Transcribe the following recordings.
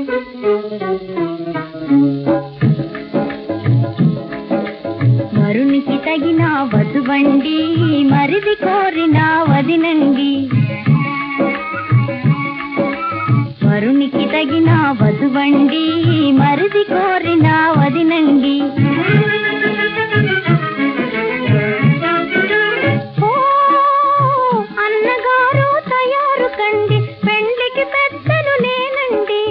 వరునికి తగిన వధువండి మరిది కోరిన వదినండి వరునికి తగిన వధువండి మరిది కోరిన వదినండి ఓ, అన్నగారు తయారు కండి పెండ్లికి పెద్దలు నేనండి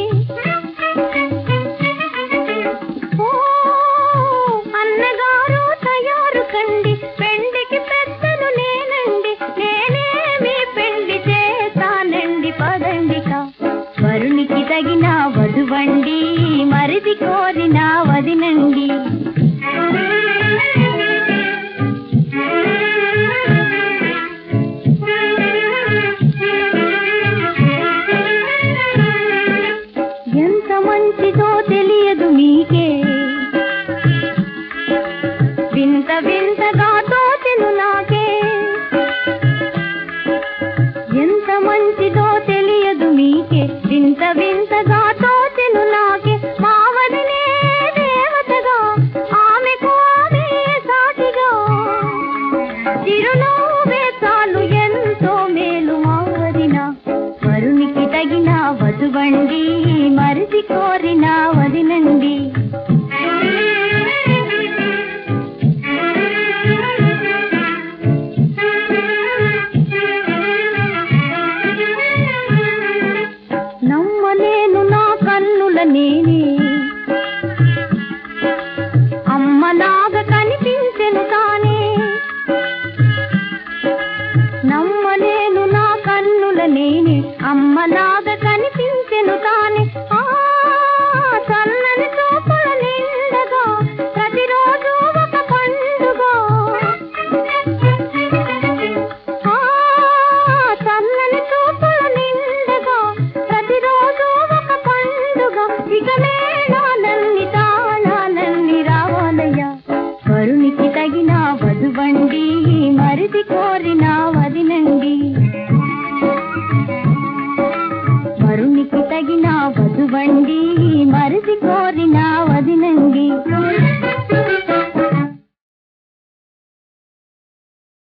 ఓ అన్నగారు తయారు కండి పెండికి పెద్దలు నేనండి నేనే మీ పెళ్లి చేస్తానండి పదండిక వరునికి తగిన వధువండి మరిది కోరిన వదినండి ఎంత మంచిదో తెలియదు మీకే వింత వింతగా తోచెను నాకే ఎంత మంచిదో తెలియదు మీకే వింత వింతగా తోచెను నాకే మావదినే దేవతగా ఆమెకు ఆమె సాటిగా చిరునవ్వే చాలు ఎంతో మేలు మావదిన వరునికి తగిన వధువండి మరిది కోరిన వదినండి నమ్మలేను నా కన్నుల నేనే అమ్మలాగా కనిపించెను తానే నమ్మలేను నా కన్నుల నేనే అమ్మలాగా కనిపించెను తానే ఆ చల్లని చూపుల నిండగా ప్రతిరోజు ఒక పండుగ ఆ చల్లని చూపుల నిండగా ప్రతిరోజు ఒక పండుగ ఇక మేళాలన్ని తాళాలన్ని రావాలయ్యా వరునికి తగిన వధువండి మరిది కోరిన వదినండి వరునికి తగిన వధువండి మరిది కోరి